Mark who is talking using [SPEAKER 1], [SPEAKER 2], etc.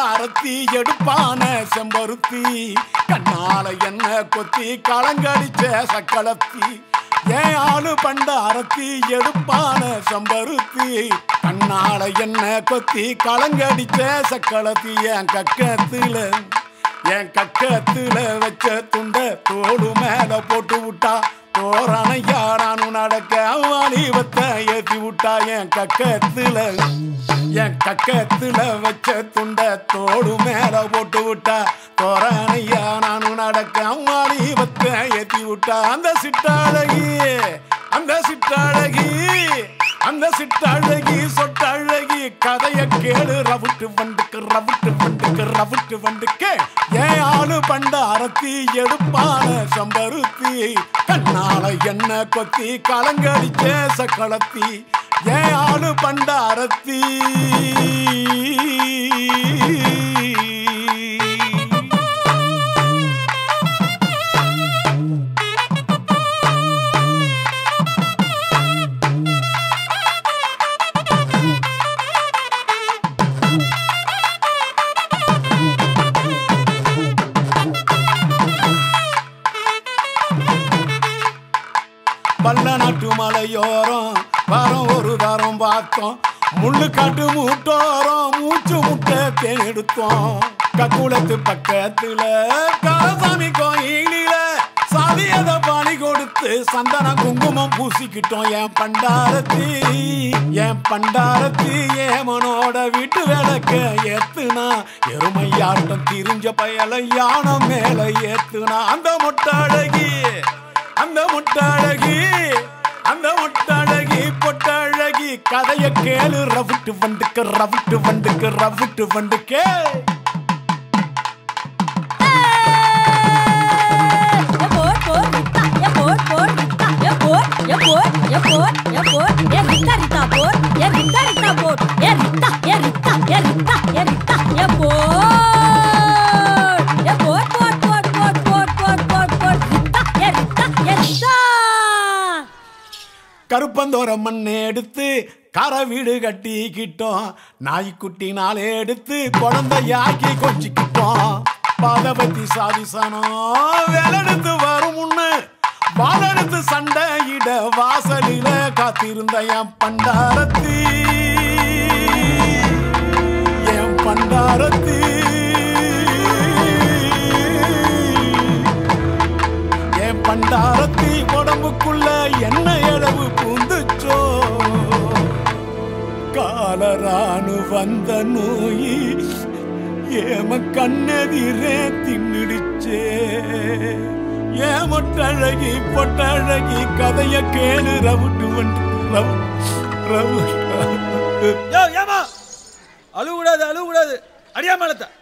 [SPEAKER 1] அரத்தி எடுப்பான செம்பருத்தி கண்ணால என்ன கொத்தி களங்கடிச்ச சக்களத்தி ஏன் ஆளு பண்ட அரத்தி எடுப்பான செம்பருத்தி கண்ணால என்ன கொத்தி களங்கடிச்ச சக்களத்தி என் கக்கத்துல என் கக்கத்துல வச்ச துண்ட தோடு மேல போட்டு விட்டா தோரணையா நானும் நடக்க வாலிபத்தை ஏத்தி விட்டா என் கக்கத்துல என் கக்கத்துல வச்ச துண்ட தோடு மேல போட்டு விட்டா தோரணையா நானும் நடக்க வாலிபத்தை ஏத்தி விட்டா அந்த சிட்டாழகி அந்த சிட்டாழகி அந்த சிட்டழகி சொட்டழகி கதைய கேளு ரவுட்டு வண்டுக்கு ரவுட்டு வண்டுக்கு ரவுட்டு வண்டுக்கு ஏன் ஆளு பண்ட அரத்தி எடுப்பான சம்பருத்தி கண்ணால என்ன கொத்தி கலங்கடிச்ச சக்களத்தி ஏன் ஆளு பண்ட அரத்தி வல்ல நாட்டு மலையோரம் வாரம் ஒரு தாரம் பார்த்தோம் முள்ளு காட்டு மூட்டோரம் மூச்சு முட்டை தேனெடுத்தோம் கக்குளத்து பக்கத்துல காலசாமி கோயிலில சாதியத பாணி கொடுத்து சந்தன குங்குமம் பூசிக்கிட்டோம் என் பண்டாரத்தி என் பண்டாரத்தி ஏமனோட வீட்டு விளக்க ஏத்துனா எருமையாட்டம் திரிஞ்ச பயல யானம் மேல ஏத்துனா அந்த முட்டாழகி அந்த முட்டாழகி அந்த முட்டாழகி பொட்டாழகி கதைய கேளு ரவுட்டு வண்டுக்கு ரவுட்டு வண்டுக்கு ரவுட்டு வண்டுக்கு கருப்பந்தோர மண்ணை எடுத்து கர வீடு கட்டிக்கிட்டோம் நாய்க்குட்டி நாளே எடுத்து குழந்தையாக்கி கொஞ்சிக்கிட்டோம் பாதபத்தி சாதிசனம் வேலெடுத்து வரும் முன்னு வாழெடுத்து சண்டையிட வாசலில காத்திருந்த என் பண்டாரத்தி என் பண்டாரத்தி என் பண்டாரத்தி உடம்புக்குள்ள என்ன அளவு பூந்துச்சோ காலரானு வந்த நோயி ஏம கண்ணெதிரே தின்னுடுச்சே ஏமொட்டழகி பொட்டழகி கதைய கேளு ரவுட்டு வந்து ரவு ரவு
[SPEAKER 2] யோ ஏமா அழுகக்கூடாது அழுகக்கூடாது அடியா மேலத்த